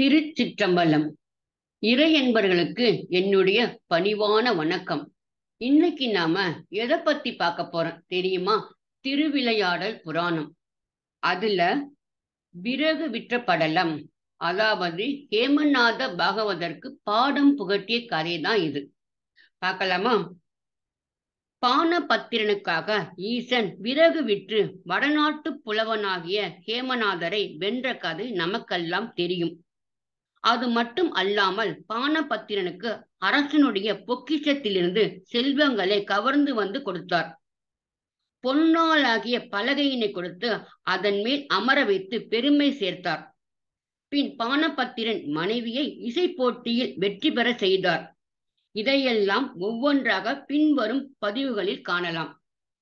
திருச்சிற்றம்பலம் இறை என்பர்களுக்கு என்னுடைய பணிவான வணக்கம் இன்னைக்கு நாம எதை பத்தி பார்க்க போறோம் தெரியுமா திருவிளையாடல் புராணம் அதுல விறகு விற்ற படலம் அதாவது ஹேமநாத பாகவதற்கு பாடம் புகட்டிய கதை தான் இது பார்க்கலாமா பானபத்திரனுக்காக ஈசன் விறகு விற்று வடநாட்டு புலவனாகிய ஹேமநாதரை வென்ற கதை நமக்கெல்லாம் தெரியும் அது மட்டும் அல்லாமல் பானபத்திரனுக்கு அரசனுடைய பொக்கிஷத்திலிருந்து செல்வங்களை கவர்ந்து வந்து கொடுத்தார் பொன்னாளாகிய பலகையினை கொடுத்து அதன் மேல் அமர வைத்து பெருமை சேர்த்தார் பின் பானபத்திரன் மனைவியை இசை போட்டியில் வெற்றி பெற செய்தார் இதையெல்லாம் ஒவ்வொன்றாக பின்வரும் பதிவுகளில் காணலாம்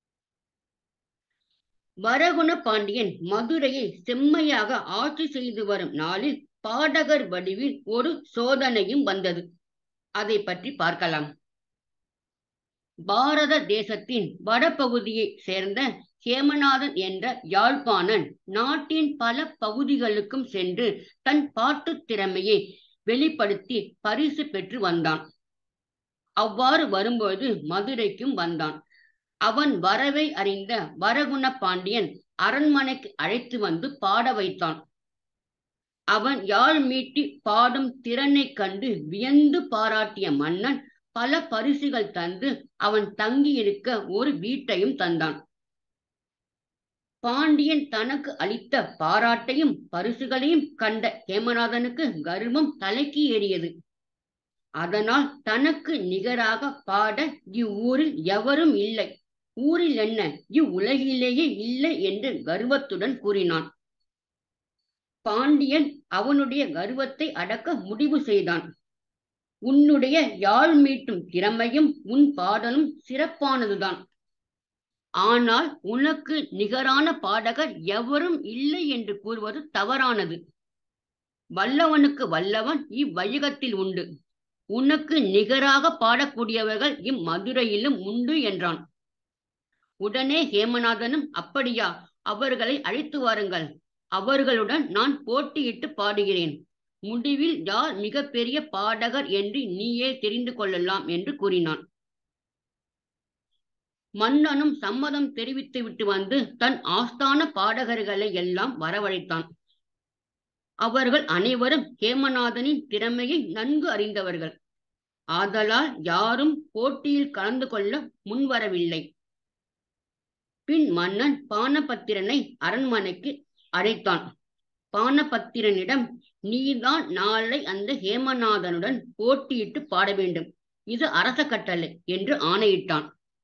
வரகுண பாண்டியன் மதுரையை செம்மையாக ஆட்சி செய்து வரும் நாளில் பாடகர் வடிவில் ஒரு சோதனையும் வந்தது அதை பற்றி பார்க்கலாம் பாரத தேசத்தின் வடபகுதியை சேர்ந்த ஹேமநாதன் என்ற யாழ்ப்பாணன் நாட்டின் பல பகுதிகளுக்கும் சென்று தன் பாட்டு திறமையை வெளிப்படுத்தி பரிசு பெற்று வந்தான் அவ்வாறு வரும்போது மதுரைக்கும் வந்தான் அவன் வரவை அறிந்த வரகுண பாண்டியன் அரண்மனைக்கு அழைத்து வந்து பாட வைத்தான் அவன் யாழ் மீட்டி பாடும் திறனை கண்டு வியந்து பாராட்டிய மன்னன் பல பரிசுகள் தந்து அவன் தங்கியிருக்க ஒரு வீட்டையும் தந்தான் பாண்டியன் தனக்கு அளித்த பாராட்டையும் பரிசுகளையும் கண்ட ஹேமநாதனுக்கு கர்வம் தலைக்கு ஏறியது அதனால் தனக்கு நிகராக பாட இவ்வூரில் எவரும் இல்லை ஊரில் என்ன இவ்வுலகிலேயே இல்லை என்று கர்வத்துடன் கூறினான் பாண்டியன் அவனுடைய கர்வத்தை அடக்க முடிவு செய்தான் உன்னுடைய யாழ் மீட்டும் திறமையும் உன் பாடலும் சிறப்பானதுதான் ஆனால் உனக்கு நிகரான பாடகர் எவரும் இல்லை என்று கூறுவது தவறானது வல்லவனுக்கு வல்லவன் இவ்வையகத்தில் உண்டு உனக்கு நிகராக பாடக்கூடியவர்கள் இம்மதுரையிலும் உண்டு என்றான் உடனே ஹேமநாதனும் அப்படியா அவர்களை அழைத்து வாருங்கள் அவர்களுடன் நான் போட்டியிட்டு பாடுகிறேன் முடிவில் யார் மிக பெரிய பாடகர் என்று நீயே தெரிந்து கொள்ளலாம் என்று கூறினான் மன்னனும் சம்மதம் தெரிவித்து விட்டு வந்து தன் ஆஸ்தான பாடகர்களை எல்லாம் வரவழைத்தான் அவர்கள் அனைவரும் ஹேமநாதனின் திறமையை நன்கு அறிந்தவர்கள் ஆதலால் யாரும் போட்டியில் கலந்து கொள்ள முன்வரவில்லை பின் மன்னன் பானபத்திரனை அரண்மனைக்கு அழைத்தான் பானபத்திரனிடம் நீதான் நாளை அந்த ஹேமநாதனுடன் போட்டியிட்டு பாட வேண்டும் இது அரச கட்டளை என்று ஆணையிட்டான்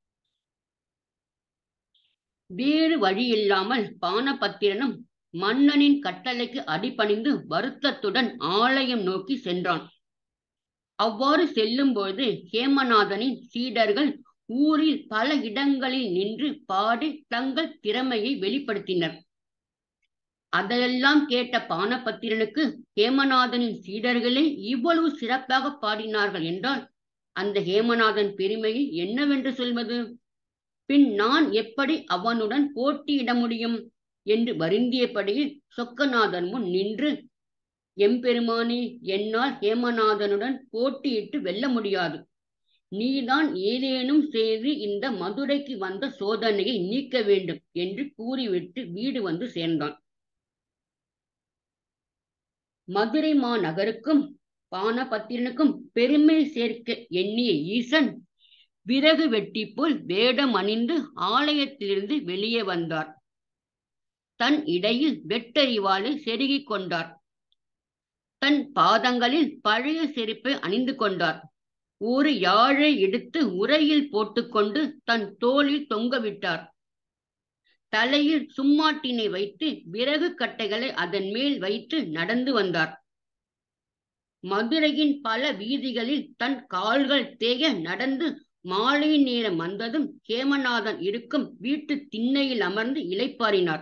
வேறு வழியில்லாமல் பானபத்திரனும் மன்னனின் கட்டளைக்கு அடிபணிந்து வருத்தத்துடன் ஆலயம் நோக்கி சென்றான் அவ்வாறு செல்லும்போது ஹேமநாதனின் சீடர்கள் ஊரில் பல இடங்களில் நின்று பாடி தங்கள் திறமையை வெளிப்படுத்தினர் அதையெல்லாம் கேட்ட பானபத்திரனுக்கு ஹேமநாதனின் சீடர்களே இவ்வளவு சிறப்பாக பாடினார்கள் என்றால் அந்த ஹேமநாதன் பெருமையை என்னவென்று சொல்வது பின் நான் எப்படி அவனுடன் போட்டியிட முடியும் என்று வருந்தியபடியில் சொக்கநாதன் முன் நின்று எம்பெருமானே என்னால் ஹேமநாதனுடன் போட்டியிட்டு வெல்ல முடியாது நீதான் ஏதேனும் செய்து இந்த மதுரைக்கு வந்த சோதனையை நீக்க வேண்டும் என்று கூறிவிட்டு வீடு வந்து சேர்ந்தான் மதுரை மாநகருக்கும் பானபத்திரனுக்கும் பெருமை சேர்க்க எண்ணிய ஈசன் விறகு வெட்டி போல் வேடம் அணிந்து ஆலயத்திலிருந்து வெளியே வந்தார் தன் இடையில் வெட்டறிவாளை செருகிக் கொண்டார் தன் பாதங்களில் பழைய செருப்பை அணிந்து கொண்டார் ஒரு யாழை எடுத்து உரையில் போட்டுக்கொண்டு தன் தோளில் தொங்கவிட்டார் தலையில் சும்மாட்டினை வைத்து விறகு கட்டைகளை அதன் மேல் வைத்து நடந்து வந்தார் மதுரையின் பல வீதிகளில் தன் கால்கள் தேய நடந்து மாலை நேரம் வந்ததும் ஹேமநாதன் இருக்கும் வீட்டு திண்ணையில் அமர்ந்து இலைப்பாரினார்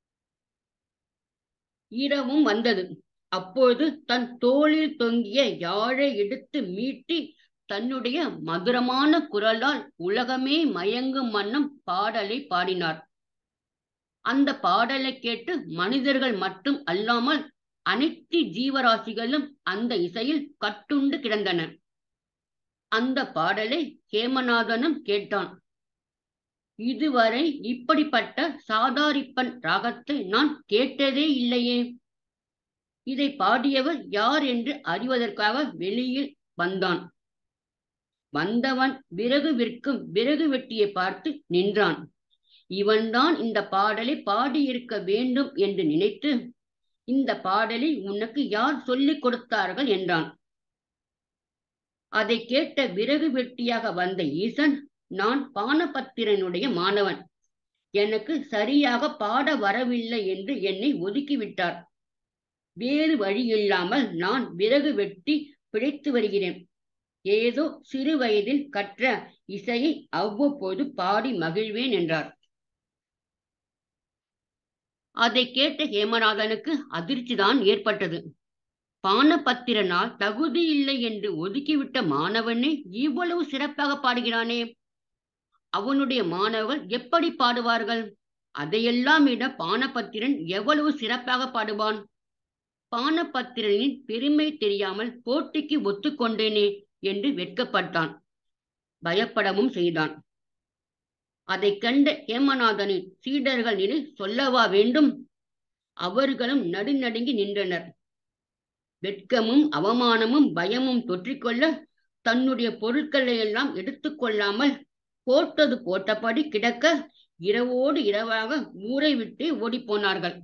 இரவும் வந்தது அப்போது தன் தோளில் தொங்கிய யாழை எடுத்து மீட்டி தன்னுடைய மதுரமான குரலால் உலகமே மயங்கும் வண்ணம் பாடலை பாடினார் அந்த பாடலை கேட்டு மனிதர்கள் மட்டும் அல்லாமல் அனைத்து ஜீவராசிகளும் அந்த இசையில் கட்டுண்டு கிடந்தன அந்த பாடலை ஹேமநாதனும் கேட்டான் இதுவரை இப்படிப்பட்ட சாதாரிப்பன் ராகத்தை நான் கேட்டதே இல்லையே இதை பாடியவர் யார் என்று அறிவதற்காக வெளியில் வந்தான் வந்தவன் விறகு விற்கும் விறகு வெட்டியை பார்த்து நின்றான் இவன்தான் இந்த பாடலை பாடியிருக்க வேண்டும் என்று நினைத்து இந்த பாடலை உனக்கு யார் சொல்லிக் கொடுத்தார்கள் என்றான் அதை கேட்ட விறகு வெட்டியாக வந்த ஈசன் நான் பானபத்திரனுடைய மாணவன் எனக்கு சரியாக பாட வரவில்லை என்று என்னை ஒதுக்கிவிட்டார் வேறு வழி இல்லாமல் நான் விறகு வெட்டி பிழைத்து வருகிறேன் ஏதோ சிறு வயதில் கற்ற இசையை அவ்வப்போது பாடி மகிழ்வேன் என்றார் அதை கேட்ட ஹேமநாதனுக்கு அதிர்ச்சிதான் ஏற்பட்டது பானபத்திரனால் தகுதி இல்லை என்று ஒதுக்கிவிட்ட மாணவனே இவ்வளவு சிறப்பாக பாடுகிறானே அவனுடைய மாணவர்கள் எப்படி பாடுவார்கள் அதையெல்லாம் விட பானபத்திரன் எவ்வளவு சிறப்பாக பாடுவான் பானபத்திரனின் பெருமை தெரியாமல் போட்டிக்கு ஒத்துக்கொண்டேனே என்று வெட்கப்பட்டான் பயப்படவும் செய்தான் அதை கண்ட ஹேமநாதனின் சீடர்கள் நிலை சொல்லவா வேண்டும் அவர்களும் நடுநடுங்கி நின்றனர் வெட்கமும் அவமானமும் பயமும் தொற்றிக்கொள்ள தன்னுடைய பொருட்களை எல்லாம் எடுத்துக்கொள்ளாமல் போட்டது போட்டபடி கிடக்க இரவோடு இரவாக ஊரை விட்டு ஓடிப்போனார்கள்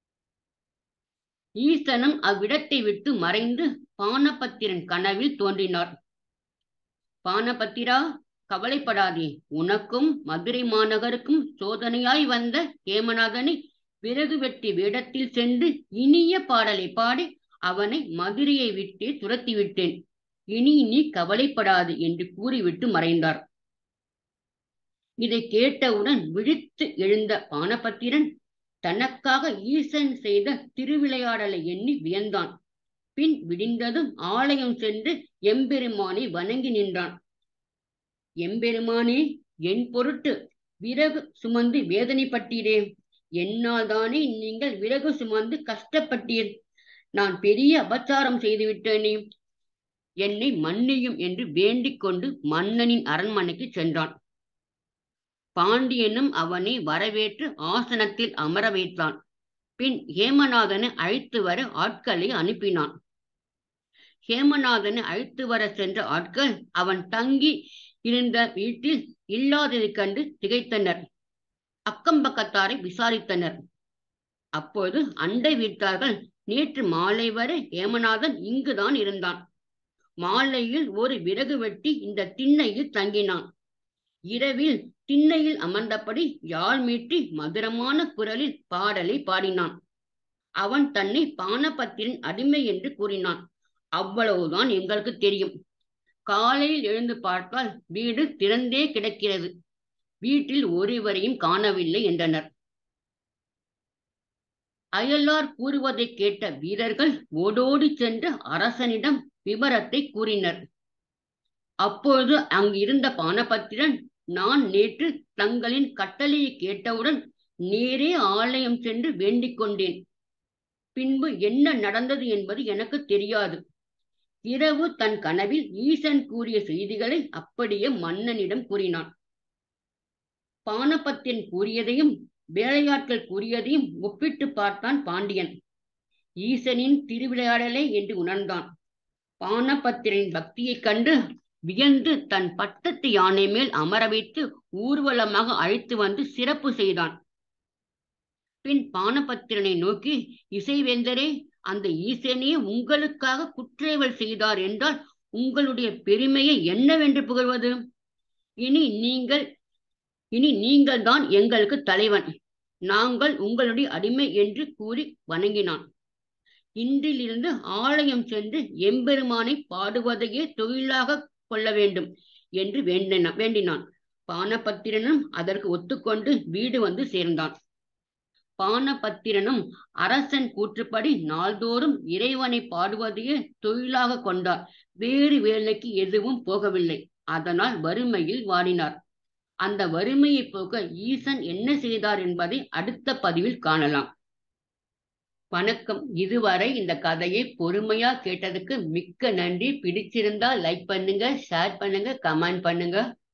ஈசனும் அவ்விடத்தை விட்டு மறைந்து பானபத்திரன் கனவில் தோன்றினார் பானபத்திரா கவலைப்படாதே உனக்கும் மதுரை மாநகருக்கும் சோதனையாய் வந்த ஹேமநாதனை விறகு வெட்டி வேடத்தில் சென்று இனிய பாடலை பாடி அவனை மதுரையை விட்டே துரத்தி விட்டேன் இனி நீ கவலைப்படாது என்று கூறிவிட்டு மறைந்தார் இதை கேட்டவுடன் விழித்து எழுந்த பானபத்திரன் தனக்காக ஈசன் செய்த திருவிளையாடலை எண்ணி வியந்தான் பின் விடிந்ததும் ஆலயம் சென்று எம்பெருமானை வணங்கி நின்றான் எம்பெருமானே என் பொருட்டு விறகு சுமந்து வேதனைப்பட்டீரே என்னால் தானே நீங்கள் விறகு சுமந்து கஷ்டப்பட்டீர் நான் பெரிய அபச்சாரம் செய்துவிட்டேனே என்னை மன்னியும் என்று வேண்டிக் கொண்டு மன்னனின் அரண்மனைக்கு சென்றான் பாண்டியனும் அவனை வரவேற்று ஆசனத்தில் அமர வைத்தான் பின் ஹேமநாதனை அழைத்து வர ஆட்களை அனுப்பினான் ஹேமநாதனை அழைத்து வர சென்ற ஆட்கள் அவன் தங்கி இருந்த வீட்டில் இல்லாததைக் கண்டு திகைத்தனர் அக்கம் பக்கத்தாரை விசாரித்தனர் அப்போது அண்டை வீட்டார்கள் நேற்று மாலை வரை ஹேமநாதன் இங்குதான் இருந்தான் மாலையில் ஒரு விறகு வெட்டி இந்த திண்ணையில் தங்கினான் இரவில் திண்ணையில் அமர்ந்தபடி யாழ் மீட்டி மதுரமான குரலில் பாடலை பாடினான் அவன் தன்னை பானபத்திரின் அடிமை என்று கூறினான் அவ்வளவுதான் எங்களுக்கு தெரியும் காலையில் எழுந்து பார்த்தால் வீடு திறந்தே கிடக்கிறது வீட்டில் ஒருவரையும் காணவில்லை என்றனர் அயலார் கூறுவதை கேட்ட வீரர்கள் ஓடோடி சென்று அரசனிடம் விவரத்தை கூறினர் அப்பொழுது அங்கிருந்த பானபத்திரன் நான் நேற்று தங்களின் கட்டளையை கேட்டவுடன் நேரே ஆலயம் சென்று வேண்டிக் கொண்டேன் பின்பு என்ன நடந்தது என்பது எனக்கு தெரியாது இரவு தன் கனவில் ஈசன் கூறிய செய்திகளை அப்படியே மன்னனிடம் கூறினான் பானபத்திரன் கூறியதையும் வேலையாட்கள் கூறியதையும் ஒப்பிட்டு பார்த்தான் பாண்டியன் ஈசனின் திருவிளையாடலை என்று உணர்ந்தான் பானபத்திரனின் பக்தியைக் கண்டு வியந்து தன் பட்டத்து யானை மேல் அமர வைத்து ஊர்வலமாக அழைத்து வந்து சிறப்பு செய்தான் பின் பானபத்திரனை நோக்கி இசைவேந்தரே அந்த ஈசனே உங்களுக்காக குற்றேவல் செய்தார் என்றால் உங்களுடைய பெருமையை என்னவென்று புகழ்வது இனி நீங்கள் இனி நீங்கள் தான் எங்களுக்கு தலைவன் நாங்கள் உங்களுடைய அடிமை என்று கூறி வணங்கினான் இன்றிலிருந்து ஆலயம் சென்று எம்பெருமானை பாடுவதையே தொழிலாக கொள்ள வேண்டும் என்று வேண்டின வேண்டினான் பானபத்திரனும் அதற்கு ஒத்துக்கொண்டு வீடு வந்து சேர்ந்தான் பானபத்திரனும் அரசன் கூற்றுப்படி நாள்தோறும் இறைவனை பாடுவதையே தொழிலாக கொண்டார் வேறு வேலைக்கு எதுவும் போகவில்லை அதனால் வறுமையில் வாடினார் அந்த வறுமையை போக்க ஈசன் என்ன செய்தார் என்பதை அடுத்த பதிவில் காணலாம் வணக்கம் இதுவரை இந்த கதையை பொறுமையா கேட்டதுக்கு மிக்க நன்றி பிடிச்சிருந்தா லைக் பண்ணுங்க ஷேர் பண்ணுங்க கமெண்ட் பண்ணுங்க